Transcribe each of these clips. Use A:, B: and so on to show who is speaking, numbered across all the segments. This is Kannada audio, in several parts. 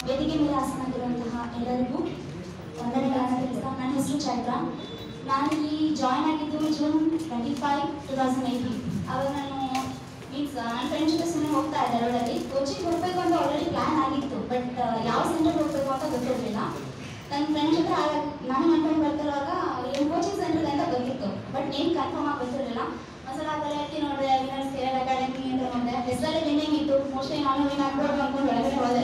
A: ವೇದಿಕೆ ಮೇಲೆ ಆಸನಾಗಿರುವಂತಹ ಎಲ್ಲರಿಗೂ ವಂದನೆಗಳನ್ನು ತಿಳಿಸ್ತಾ ನನ್ನ ಹೆಸರು ಚೈತ್ರ ನಾನು ಇಲ್ಲಿ ಜಾಯ್ನ್ ಆಗಿದ್ದು June twenty five two thousand eighteen ಅವಾಗ ನಾನು ಮೀನ್ಸ್ ನನ್ನ ಫ್ರೆಂಡ್ಸ್ ಜೊತೆ ಸುಮ್ಮನೆ ಹೋಗ್ತಾ ಇದ್ದೆ ರೋಡಲ್ಲಿ ಕೋಚಿಂಗ್ ಹೋಗ್ಬೇಕು ಅಂತ ಆಲ್ರೆಡಿ ಪ್ಲಾನ್ ಆಗಿತ್ತು ಬಟ್ ಯಾವ ಸೆಂಟರ್ ಹೋಗ್ಬೇಕು ಅಂತ ಗೊತ್ತಿರಲಿಲ್ಲ ನನ್ನ ಫ್ರೆಂಡ್ ಜೊತೆ ಆಗ ನಾನು ಅನ್ಕೊಂಡು ಬರ್ತಿರುವಾಗ ಏನು ಕೋಚಿಂಗ್ ಸೆಂಟರ್ ಅಂತ ಗೊತ್ತಿತ್ತು ಬಟ್ ಏನು ಕನ್ಫರ್ಮ್ ಆಗಿ ಗೊತ್ತಿರಲಿಲ್ಲ ಒಂದ್ಸಲ ಅದೆಲ್ಲ ಹೇಳ್ತೀನಿ ನೋಡಿದೆ ವಿನರ್ಸ್ ಕೇರಳ ಅಕಾಡೆಮಿ ಅಂತ ನೋಡಿದೆ ಹೆಸರಲ್ಲಿ ವಿನ್ನಿಂಗ್ ಇತ್ತು ಮೋಸ್ಟ್ಲಿ ನಾನು ವಿನ್ ಆಗ್ಬೋದು ಅನ್ಕೊಂಡು ಒಳಗಡೆ ಹೋದೆ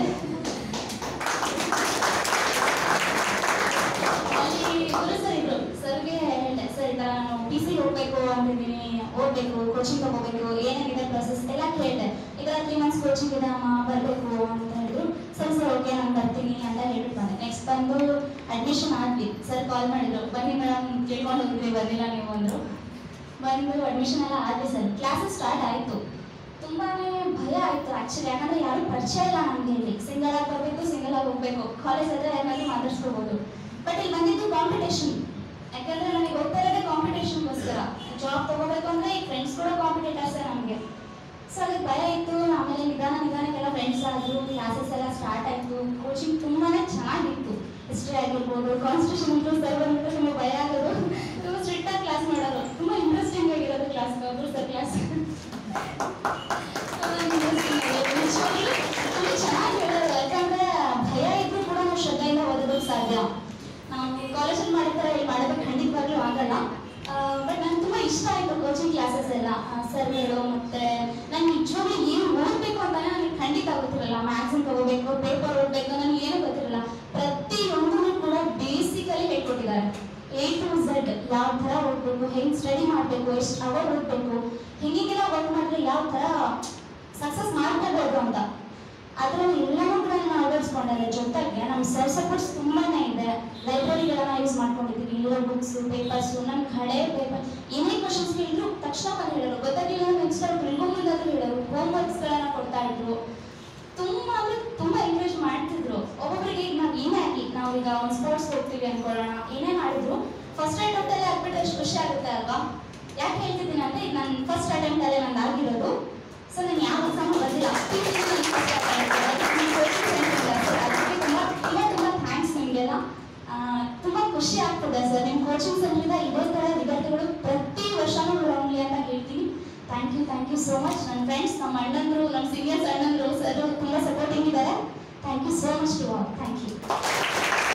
A: ಅಲ್ಲಿ ಗುರು ಸರ್ ಇದ್ರು ಸರ್ಗೆ ಹೇಳಿದೆ ಸರ್ ಈ ಥರ ನಾನು ಪಿ ಸಿ ಹೋಗ್ಬೇಕು ಅಂತಿದ್ದೀನಿ ಓದಬೇಕು ಕೋಚಿಂಗ್ ತಗೋಬೇಕು ಏನಾಗಿದೆ ಪ್ರೊಸೆಸ್ ಎಲ್ಲ ಕೇಳಿದೆ ಈ ಥರ ತ್ರೀ ಮಂತ್ಸ್ ಕೋಚಿಂಗ್ ಇದೆ ಅಮ್ಮ ಬರಬೇಕು ಅಂತ ಹೇಳಿದ್ರು ಸರ್ ಸರ್ ಓಕೆ ನಾನು ಬರ್ತೀನಿ ಅಂತ ಹೇಳ್ಬಿಟ್ಟು ಬಂದೆ ನೆಕ್ಸ್ಟ್ ಬಂದು ಅಡ್ಮಿಷನ್ ಆದ್ವಿ ಸರ್ ಕಾಲ್ ಮಾಡಿದ್ರು ಬನ್ನಿ ಮೇಡಮ್ ಕೇಳ್ಕೊಂಡು ಹೋಗಿದ್ವಿ ಬಂದಿಲ್ಲ ನೀವು ಅಂದರು ಬಂದು ಅಡ್ಮಿಷನ್ ಎಲ್ಲ ಆದ್ವಿ ಸರ್ ಕ್ಲಾಸಸ್ ಸ್ಟಾರ್ಟ್ ಆಯಿತು ತುಂಬಾನೇ ಭಯ ಆಯಿತು ಆ್ಯಕ್ಚುಲಿ ಯಾಕಂದ್ರೆ ಯಾರು ಪರಿಚಯ ಇಲ್ಲ ನಮಗೆ ಇಲ್ಲಿ ಸಿಂಗಲ್ ಆಗಿ ಬರಬೇಕು ಸಿಂಗಲ್ ಆಗಿ ಹೋಗ್ಬೇಕು ಕಾಲೇಜ್ ಹತ್ರ ಯಾರಾದ್ರೂ ಮಾತಾಡ್ಸ್ಕೋಬೋದು ಬಟ್ ಇಲ್ಲಿ ಬಂದಿದ್ದು ಕಾಂಪಿಟೇಷನ್ ಯಾಕಂದ್ರೆ ನನಗೆ ಹೋಗ್ತಾ ಇರೋದೇ ಕಾಂಪಿಟೇಷನ್ಗೋಸ್ಕರ ಜಾಬ್ ತಗೋಬೇಕು ಅಂದ್ರೆ ಈ ಫ್ರೆಂಡ್ಸ್ ಕೂಡ ಕಾಂಪಿಟೇಟರ್ಸೇ ನಮಗೆ ಸೊ ಅದಕ್ಕೆ ಭಯ ಇತ್ತು ಆಮೇಲೆ ನಿಧಾನ ನಿಧಾನಕ್ಕೆಲ್ಲ ಫ್ರೆಂಡ್ಸ್ ಆದರು ಕ್ಲಾಸಸ್ ಎಲ್ಲ ಸ್ಟಾರ್ಟ್ ಆಯಿತು ಕೋಚಿಂಗ್ ತುಂಬಾನೇ ಚೆನ್ನಾಗಿತ್ತು ಹಿಸ್ಟ್ರಿ ಆಗಿರ್ಬೋದು ಕಾನ್ಸ್ಟಿಟ್ಯೂಷನ್ ಇಂಟ್ರೂ ಸರ್ ಬಂದ್ಬಿಟ್ಟು ತುಂಬ ಭಯ ಆಗೋದು ತುಂಬ ಸ್ಟ್ರಿಕ್ಟ್ ಆಗಿ ಕ್ಲಾಸ್ ಮಾಡೋರು ತುಂಬ ಇಂಟ್ರೆಸ್ಟಿಂಗ್ ಆಗಿರೋದು ಕ್ಲಾಸ್ ಒಬ್ರು ಸರ್ ಕ್ಲಾಸ್ ತುಂಬ ಚೆನ್ನಾಗಿ ಹೇಳೋರು ಯಾಕಂದ್ರೆ ಭಯ ಇದ್ರೂ ಕೂಡ ನಾವು ಶ್ರದ್ಧೆಯಿಂದ ಓದೋದಕ್ಕೆ ಸಾಧ್ಯ ನಾವು ಕಾಲೇಜಲ್ಲಿ ಮಾಡಿದ್ರೆ ಇಲ್ಲಿ ಮಾಡೋದಕ್ಕೆ ಖಂಡಿತವಾಗ್ಲೂ ಆಗಲ್ಲ ಬಟ್ ನಂಗೆ ತುಂಬ ಇಷ್ಟ ಆಯಿತು ಕೋಚಿಂಗ್ ಕ್ಲಾಸಸ್ ಎಲ್ಲ ಸರ್ಗಳು ಮತ್ತೆ ನಂಗೆ ನಿಜವಾಗ್ಲೂ ಏನು ಓದಬೇಕು ಅಂತಾನೆ ನನಗೆ ಖಂಡಿತ ಗೊತ್ತಿರಲ್ಲ ಮ್ಯಾಗ್ಝಿನ್ ತಗೋಬೇಕು ಪೇಪರ್ ಓದಬೇಕು ನನಗೆ ಏನು ಗೊತ್ತಿರಲ್ಲ ಪ್ರತಿಯೊಂದನ್ನು ಕೂಡ ಬೇಸಿಕಲಿ ಹೇಳ್ಕೊಟ್ಟಿದ್ದಾರೆ ಎ ಟು ಝೆಡ್ ಯಾವ ಥರ ಓದಬೇಕು ಹೆಂಗೆ ಸ್ಟಡಿ ಮಾಡಬೇಕು ಎಷ್ಟು ಅವರ್ ಓದಬೇಕು ಹಿಂಗಿಗೆಲ್ಲ ವರ್ಕ್ ಮಾಡಿದ್ರೆ ಯಾವ ಥರ ಸಕ್ಸಸ್ ಮಾಡ್ಕೋಬೋದು ಅಂತ ಅದರಲ್ಲಿ ಎಲ್ಲನೂ ಕೂಡ ನಾನು ಅಳವಡಿಸ್ಕೊಂಡಿದ್ದೆ ಜೊತೆಗೆ ನಮ್ಮ ಸರ್ ಸಪೋರ್ಟ್ಸ್ ತುಂಬಾನೇ ಇದೆ ಲೈಬ್ರರಿಗಳನ್ನ ಯೂಸ್ ಮಾಡ್ಕೊಂಡಿದ್ದೀವಿ ಇಲ್ಲಿರೋ ಬುಕ್ಸು ಪೇಪರ್ಸು ನನ್ನ ಹಳೆ ಪೇಪರ್ ಏನೇ ಕ್ವಶನ್ಸ್ ಕೇಳಿದ್ರು ತಕ್ಷಣ ಬಂದು ಹೇಳೋರು ಗೊತ್ತಾಗಿಲ್ಲ ನೆಕ್ಸ್ಟ್ ಟೈಮ್ ತಿಳ್ಕೊಂಬಂದಾದ್ರು ಹೇಳೋರು ಹೋಮ್ ವರ್ಕ್ಸ್ಗಳನ್ನ ಕೊಡ್ತಾ ಇದ್ರು ತುಂಬ ಅಂದ್ರೆ ತುಂಬ ಎಂಕರೇಜ್ ಮಾಡ್ತಿದ್ರು ಒಬ್ಬೊಬ್ಬರಿಗೆ ಈಗ ನಾವು ಏನೇ ಆಗಲಿ ನಾವೀಗ ಒಂದು ಸ್ಪೋರ್ಟ್ಸ್ ಹೋಗ್ತೀವಿ ಅನ್ಕೊಳ್ಳೋಣ ಏನೇ ಮಾಡಿದ್ರು ಫಸ್ಟ್ ಅಟೆಂಪ್ಟ್ ಅಲ್ಲೇ ಆಗ್ಬಿಟ್ಟು ಎಷ್ಟು ಖುಷಿ ಆಗುತ್ತೆ ಅಲ್ವಾ ಯಾಕೆ ಹೇಳ್ತಿದ್ದೀನಿ ಅಂದ್ರೆ ಈಗ ನನ್ನ ಫಸ್ಟ್ ಅಟೆಂಪ್ಟ್ ಅಲ್ಲೇ ನಂದು ಆಗಿರೋದು ಸೊ ನಾನು ಯಾವ ಎಕ್ಸಾಮ್ ಬಂದಿಲ್ಲ ಅದಕ್ಕೆ ತುಂಬ ತುಂಬ ತುಂಬ ಥ್ಯಾಂಕ್ಸ್ ನಿಮಗೆಲ್ಲ ತುಂಬ ಖುಷಿ ಆಗ್ತದೆ ಸರ್ ನಿಮ್ಮ ಕೋಚಿಂಗ್ ಸೆಂಟ್ರಿಂದ ಇದೇ ಥರ ವಿದ್ಯಾರ್ಥಿಗಳು ಪ್ರತಿ ವರ್ಷನೂ ಬರೋಂಗ್ಲಿ ಅಂತ ಹೇಳ್ತೀನಿ thank you thank you so much ನನ್ನ ಫ್ರೆಂಡ್ಸ್ ನಮ್ಮ ಅಣ್ಣಂದರು ನಮ್ಮ ಸೀನಿಯರ್ಸ್ ಅಣ್ಣಂದರು ಸರ್ ತುಂಬ ಸಪೋರ್ಟಿಂಗ್ ಇದ್ದಾರೆ thank you so much to all thank you